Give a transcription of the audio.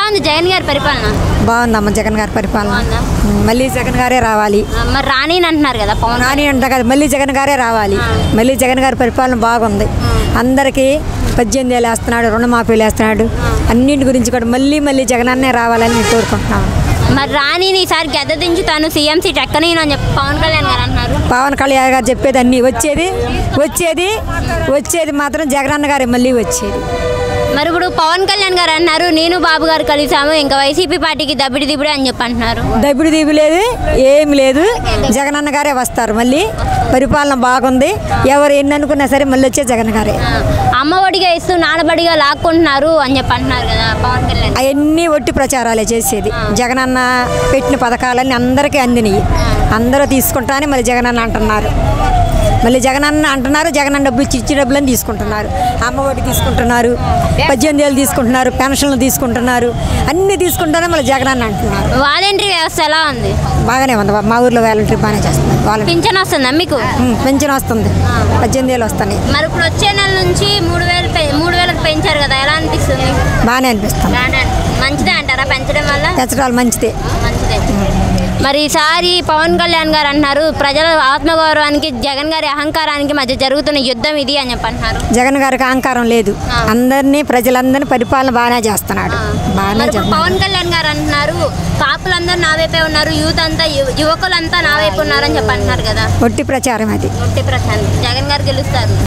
ఉంది జగన్ గారి పరిపాలన బాగుందమ్మ జగన్ గారి పరిపాలన బాగుందా? ఉమ్, మళ్ళీ జగన్ గారే రావాలి ఆ, మరి రాని అంటున్నారు కదా పవన్ నాని అంట కదా మళ్ళీ జగన్ గారే రావాలి మళ్ళీ జగన్ గారి పరిపాలన బాగుంది అందరికీ పద్దెనిమిది వేలు వేస్తున్నాడు రుణమాఫీలు వేస్తున్నాడు అన్నింటి గురించి కూడా మళ్ళీ మళ్ళీ జగన్ అన్నే రావాలని నేను కోరుకుంటున్నాను మరి రాణిని ఈసారి గద్ద దించి తను సీఎం సీట్ ఎక్కనేను అని చెప్పి పవన్ కళ్యాణ్ గారు అంటున్నారు పవన్ కళ్యాణ్ గారు చెప్పేది అన్నీ వచ్చేది వచ్చేది వచ్చేది మాత్రం జగనన్న గారే మళ్ళీ వచ్చేది మరి ఇప్పుడు పవన్ కళ్యాణ్ గారు అన్నారు నేను బాబు గారు కలిసాము ఇంకా వైసీపీ పార్టీకి దబ్బిడి దిబ్బడి అని చెప్పి అంటున్నారు దబ్బిడి దీబి లేదు ఏమి లేదు జగనన్న గారే వస్తారు మళ్ళీ పరిపాలన బాగుంది ఎవరు ఎన్ని అనుకున్నా సరే మళ్ళీ వచ్చే జగన్ గారే ఆ, అమ్మ ఒడిగా ఇస్తూ నానబడిగా లాక్కుంటున్నారు అని చెప్పి అంటున్నారు కదా పవన్ కళ్యాణ్ అవన్నీ ఒట్టి ప్రచారాలే చేసేది జగనన్న పెట్టిన పథకాలన్నీ అందరికీ అందినాయి అందరూ తీసుకుంటానని మళ్ళీ జగనన్న అంటున్నారు మళ్ళీ జగనన్న అంటున్నారు జగనన్న డబ్బులు ఇచ్చి ఇచ్చిన డబ్బులని తీసుకుంటున్నారు అమ్మ ఒడి తీసుకుంటున్నారు పద్దెనిమిది వేలు తీసుకుంటున్నారు పెన్షన్లు తీసుకుంటున్నారు అన్నీ తీసుకుంటానే మళ్ళీ జగనన్న అంటున్నారు వాలంటరీ వ్యవస్థ ఎలా ఉంది బాగానే ఉంది మా ఊర్లో వాలంటీర్ బాగానే చేస్తున్నారు వాలంటీర్ పింఛన్ వస్తుందా మీకు పెన్షన్ వస్తుంది పద్దెనిమిది వేలు వస్తున్నాయి మరి ఇప్పుడు వచ్చే నెల నుంచి మూడు వేలు పె- మూడు వేలకు పెంచారు కదా ఎలా అనిపిస్తుంది బాగానే అనిపిస్తుంది బాగానే అనిపి- మంచిదే అంటారా పెంచడం వల్ల పెంచడాలు మంచిదే మంచిదే మరి ఈసారి పవన్ కళ్యాణ్ గారు అంటున్నారు ప్రజల ఆత్మగౌరవానికి జగన్ గారి అహంకారానికి మధ్య జరుగుతున్న యుద్ధం ఇది అని చెప్పి అంటున్నారు జగన్ గారికి అహంకారం లేదు ఆ. అందరినీ ప్రజలందరినీ పరిపాలన బాగానే చేస్తున్నాడు బాగానే మరి ఇప్పుడు చేస్తున్నాడు పవన్ కళ్యాణ్ గారు అంటున్నారు కాపులందరూ నా వైపే ఉన్నారు యూత్ అంతా యు- యువకులంతా నా వైపు ఉన్నారని చెప్పి అంటున్నారు కదా ఒట్టి ప్రచారం అది ముట్టి ప్రశాంత్ జగన్ గారు గెలుస్తారు